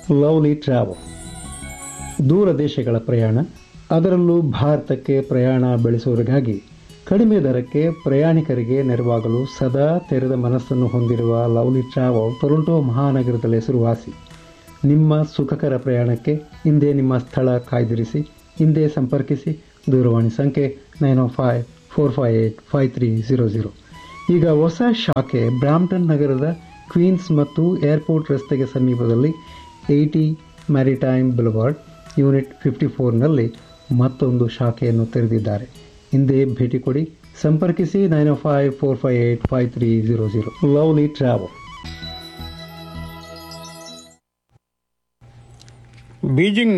lovely travel ದೂರ ದೇಶಗಳ ಪ್ರಯಾಣ ಅದರಲ್ಲೂ ಭಾರತಕ್ಕೆ ಪ್ರಯಾಣ ಬೆಳೆಸುವವರಿಗಾಗಿ ಕಡಿಮೆ ದರಕ್ಕೆ ಪ್ರಯಾಣಿಕರಿಗೆ ನೆರವಾಗಲು ಸದಾ ತೆರೆದ ಮನಸ್ಸನ್ನು ಹೊಂದಿರುವ ಲವ್ಲಿ ಟ್ರಾವೆಲ್ ಟೊರೊಂಟೊ ಮಹಾನಗರದಲ್ಲಿ ಹೆಸರುವಾಸಿ ನಿಮ್ಮ ಸುಖಕರ ಪ್ರಯಾಣಕ್ಕೆ ಹಿಂದೆ ನಿಮ್ಮ ಸ್ಥಳ ಕಾಯ್ದಿರಿಸಿ ಹಿಂದೆ ಸಂಪರ್ಕಿಸಿ ದೂರವಾಣಿ ಸಂಖ್ಯೆ nine five four five eight five three zero zero ಈಗ ಹೊಸ ಶಾಖೆ ಬ್ರಾಂಪ್ಟನ್ ನಗರದ ಕ್ವೀನ್ಸ್ ಮತ್ತು ಏರ್ಪೋರ್ಟ್ ರಸ್ತೆಗೆ ಸಮೀಪದಲ್ಲಿ eighty maritime boulevard unit fifty ಫೋರ್ನಲ್ಲಿ ಮತ್ತೊಂದು ಶಾಖೆಯನ್ನು ತೆರೆದಿದ್ದಾರೆ ಹಿಂದೆ ಭೇಟಿ ಕೊಡಿ ಸಂಪರ್ಕಿಸಿ nine five four five eight five three zero zero lovely travel Beijing